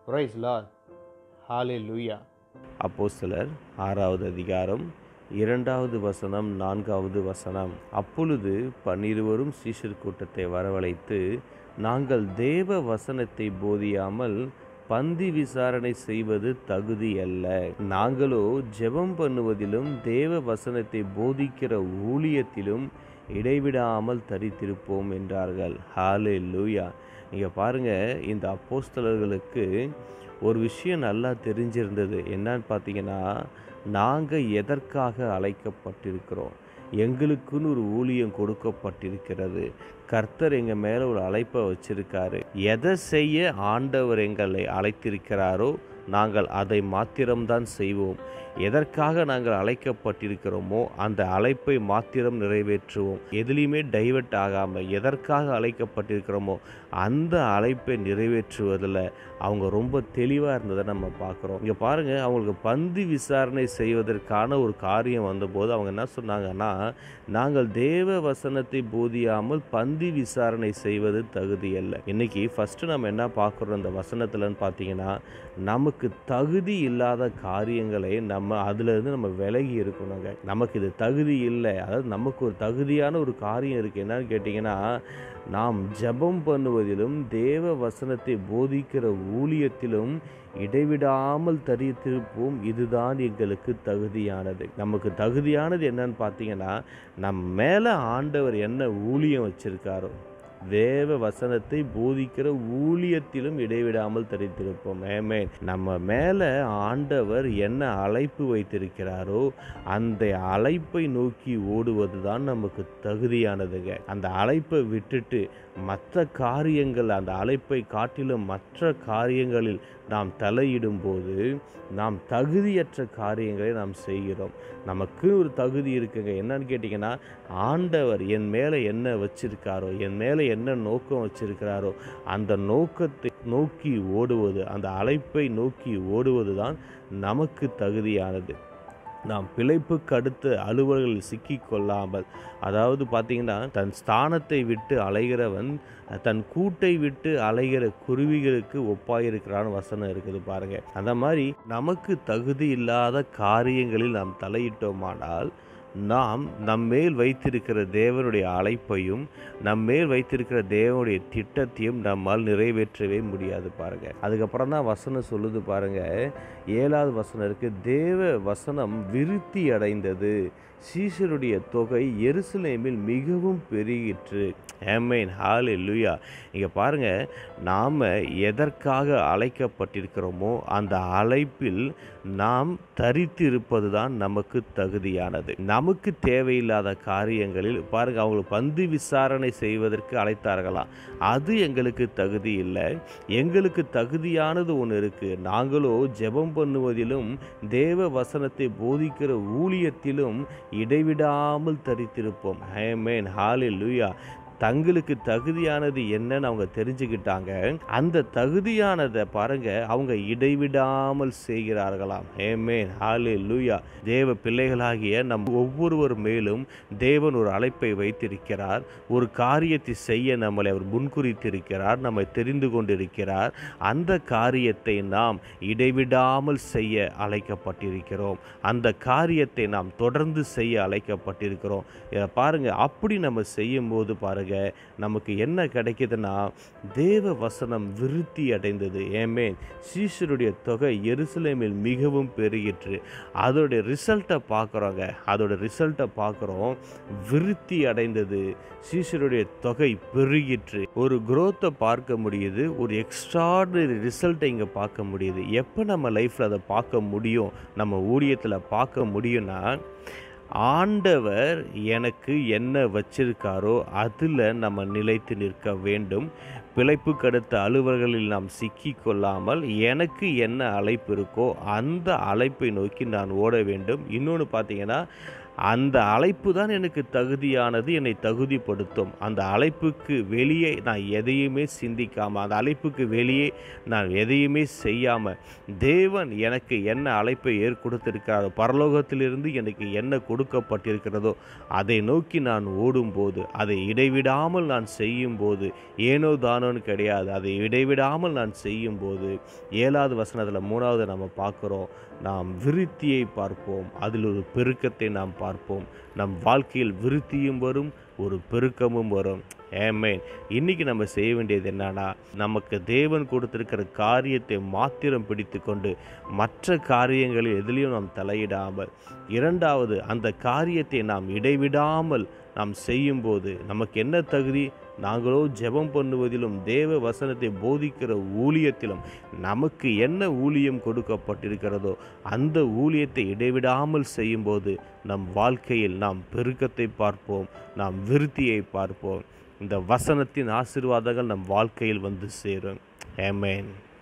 price Lord ஹாலே லூயா அப்போஸ்தலர் ஆறாவது அதிகாரம் இரண்டாவது வசனம் நான்காவது வசனம் அப்பொழுது பன்னிருவரும் சீஷர் கூட்டத்தை வரவழைத்து நாங்கள் தேவ வசனத்தை போதியாமல் பந்தி விசாரணை செய்வது தகுதி அல்ல நாங்களோ ஜெபம் பண்ணுவதிலும் தேவ வசனத்தை போதிக்கிற ஊழியத்திலும் இடைவிடாமல் தரித்திருப்போம் என்றார்கள் ஹாலே லூயா இங்கே பாருங்கள் இந்த அப்போஸ்தலர்களுக்கு ஒரு விஷயம் நல்லா தெரிஞ்சிருந்தது என்னன்னு பார்த்தீங்கன்னா நாங்கள் எதற்காக அழைக்கப்பட்டிருக்கிறோம் எங்களுக்குன்னு ஒரு ஊழியம் கொடுக்கப்பட்டிருக்கிறது கர்த்தர் எங்கள் மேலே ஒரு அழைப்பை வச்சிருக்காரு எதை செய்ய ஆண்டவர் எங்களை அழைத்திருக்கிறாரோ நாங்கள் அதை மாத்திரம்தான் செய்வோம் எதற்காக நாங்கள் அழைக்கப்பட்டிருக்கிறோமோ அந்த அழைப்பை மாத்திரம் நிறைவேற்றுவோம் எதுலேயுமே டைவர்ட் ஆகாமல் எதற்காக அழைக்கப்பட்டிருக்கிறோமோ அந்த அழைப்பை நிறைவேற்றுவதில் அவங்க ரொம்ப தெளிவாக இருந்ததை நம்ம பார்க்குறோம் இங்கே பாருங்கள் அவங்களுக்கு பந்தி விசாரணை செய்வதற்கான ஒரு காரியம் வந்தபோது அவங்க என்ன சொன்னாங்கன்னா நாங்கள் தேவ வசனத்தை போதியாமல் பந்தி விசாரணை செய்வது தகுதி அல்ல இன்னைக்கு ஃபஸ்ட்டு நம்ம என்ன பார்க்குறோம் இந்த வசனத்தில்னு பார்த்தீங்கன்னா நமக்கு தகுதி இல்லாத காரியங்களை நம்ம அதுலேருந்து நம்ம விலகி இருக்கணுங்க நமக்கு இது தகுதி இல்லை அதாவது நமக்கு ஒரு தகுதியான ஒரு காரியம் இருக்குது என்னன்னு கேட்டிங்கன்னா நாம் ஜெபம் பண்ணுவதிலும் தேவ வசனத்தை போதிக்கிற ஊழியத்திலும் இடைவிடாமல் தரித்திருப்போம் இதுதான் எங்களுக்கு தகுதியானது நமக்கு தகுதியானது என்னன்னு பார்த்தீங்கன்னா நம் மேலே ஆண்டவர் என்ன ஊழியம் வச்சிருக்காரோ தேவ வசனத்தை போதிக்கிற ஊழியத்திலும் இடைவிடாமல் தரித்திருப்போம் ஏமே நம்ம மேலே ஆண்டவர் என்ன அழைப்பு வைத்திருக்கிறாரோ அந்த அழைப்பை நோக்கி ஓடுவது தான் நமக்கு தகுதியானதுங்க அந்த அழைப்பை விட்டுட்டு மற்ற காரியங்கள் அந்த அழைப்பை காட்டிலும் மற்ற காரியங்களில் நாம் தலையிடும்போது நாம் தகுதியற்ற காரியங்களை நாம் செய்கிறோம் நமக்கு ஒரு தகுதி இருக்குங்க என்னன்னு கேட்டிங்கன்னா ஆண்டவர் என் மேலே என்ன வச்சிருக்காரோ என் மேலே என்ன நோக்கம் வச்சிருக்கிறாரோ அந்த நோக்கத்தை நோக்கி ஓடுவது அந்த அழைப்பை நோக்கி ஓடுவது தான் நமக்கு தகுதியானது நாம் பிழைப்புக்கு அடுத்த அலுவல்களில் சிக்கி கொள்ளாமல் அதாவது பார்த்தீங்கன்னா தன் ஸ்தானத்தை விட்டு அலைகிறவன் தன் கூட்டை விட்டு அலைகிற குருவிகளுக்கு ஒப்பாயிருக்கிறான்னு வசனம் இருக்குது பாருங்க அந்த மாதிரி நமக்கு தகுதி இல்லாத காரியங்களில் நாம் தலையிட்டோமானால் நாம் நம்மேல் வைத்திருக்கிற தேவனுடைய அழைப்பையும் நம்மேல் வைத்திருக்கிற தேவனுடைய திட்டத்தையும் நம்மால் நிறைவேற்றவே முடியாது பாருங்க அதுக்கப்புறம் தான் வசனம் சொல்லுது பாருங்க ஏழாவது வசனம் இருக்கு தேவ வசனம் விருத்தி அடைந்தது சீஷருடைய தொகை எருசலேமில் மிகவும் பெருகிற்று ஏமேன் ஹாலே லுயா இங்கே பாருங்கள் நாம் எதற்காக அழைக்கப்பட்டிருக்கிறோமோ அந்த அழைப்பில் நாம் தரித்து இருப்பது தான் நமக்கு தகுதியானது நமக்கு தேவையில்லாத காரியங்களில் பாருங்கள் அவங்களுக்கு பந்து விசாரணை செய்வதற்கு அழைத்தார்களாம் அது எங்களுக்கு தகுதி இல்லை எங்களுக்கு தகுதியானது ஒன்று இருக்குது நாங்களோ ஜெபம் பண்ணுவதிலும் தேவ வசனத்தை போதிக்கிற ஊழியத்திலும் இடைவிடாமல் தரித்திருப்போம் ஹேமேன் ஹாலில் லூயா தங்களுக்கு தகுதியானது என்னன்னு அவங்க தெரிஞ்சுக்கிட்டாங்க அந்த தகுதியானதை பாருங்க அவங்க இடைவிடாமல் செய்கிறார்களாம் ஏமேன் ஹாலே லூயா தேவ பிள்ளைகளாகிய நம் ஒவ்வொருவர் மேலும் தேவன் ஒரு அழைப்பை வைத்திருக்கிறார் ஒரு காரியத்தை செய்ய நம்மளை அவர் முன்குறித்திருக்கிறார் நம்மை தெரிந்து கொண்டிருக்கிறார் அந்த காரியத்தை நாம் இடைவிடாமல் செய்ய அழைக்கப்பட்டிருக்கிறோம் அந்த காரியத்தை நாம் தொடர்ந்து செய்ய அழைக்கப்பட்டிருக்கிறோம் இதை பாருங்க அப்படி நம்ம செய்யும்போது பாருங்க பாருங்க நமக்கு என்ன கிடைக்குதுன்னா தேவ வசனம் விருத்தி அடைந்தது ஏமேன் சீஷருடைய தொகை எருசலேமில் மிகவும் பெருகிற்று அதோடைய ரிசல்ட்டை பார்க்குறோங்க அதோட ரிசல்ட்டை பார்க்குறோம் விருத்தி அடைந்தது சீஷருடைய தொகை பெருகிற்று ஒரு குரோத்தை பார்க்க முடியுது ஒரு எக்ஸ்ட்ராடனரி ரிசல்ட்டை இங்கே பார்க்க முடியுது எப்போ நம்ம லைஃப்பில் அதை பார்க்க முடியும் நம்ம ஊழியத்தில் பார்க்க முடியும்னா ஆண்டவர் எனக்கு என்ன வச்சிருக்காரோ அதில் நம்ம நிலைத்து நிற்க வேண்டும் பிழைப்பு கடுத்த அலுவல்களில் நாம் சிக்கி கொள்ளாமல் எனக்கு என்ன அழைப்பு இருக்கோ அந்த அழைப்பை நோக்கி நான் ஓட வேண்டும் இன்னொன்று பார்த்தீங்கன்னா அந்த அழைப்பு தான் எனக்கு தகுதியானது என்னை தகுதிப்படுத்தும் அந்த அழைப்புக்கு வெளியே நான் எதையுமே சிந்திக்காமல் அந்த அழைப்புக்கு வெளியே நான் எதையுமே செய்யாமல் தேவன் எனக்கு என்ன அழைப்பை ஏற்கொடுத்திருக்கிறாரோ பரலோகத்திலிருந்து எனக்கு என்ன கொடுக்கப்பட்டிருக்கிறதோ அதை நோக்கி நான் ஓடும்போது அதை இடைவிடாமல் நான் செய்யும்போது ஏனோ தானோன்னு கிடையாது அதை இடைவிடாமல் நான் செய்யும்போது ஏழாவது வசனத்தில் மூணாவது நம்ம பார்க்குறோம் நாம் விருத்தியை பார்ப்போம் அதில் ஒரு பெருக்கத்தை நாம் பார்ப்போம் நம் வாழ்க்கையில் விருத்தியும் வரும் ஒரு பெருக்கமும் வரும் ஏமேன் இன்னைக்கு நம்ம செய்ய வேண்டியது என்னன்னா நமக்கு தேவன் கொடுத்திருக்கிற காரியத்தை மாத்திரம் பிடித்து கொண்டு மற்ற காரியங்களில் எதிலையும் நாம் தலையிடாமல் இரண்டாவது அந்த காரியத்தை நாம் இடைவிடாமல் நாம் செய்யும்போது நமக்கு என்ன தகுதி நாங்களோ ஜெபம் பண்ணுவதிலும் தேவ வசனத்தை போதிக்கிற ஊழியத்திலும் நமக்கு என்ன ஊழியம் கொடுக்கப்பட்டிருக்கிறதோ அந்த ஊழியத்தை இடைவிடாமல் செய்யும்போது நம் வாழ்க்கையில் நாம் பெருக்கத்தை பார்ப்போம் நாம் விருத்தியை பார்ப்போம் இந்த வசனத்தின் ஆசீர்வாதங்கள் நம் வாழ்க்கையில் வந்து சேரும் ஆமென்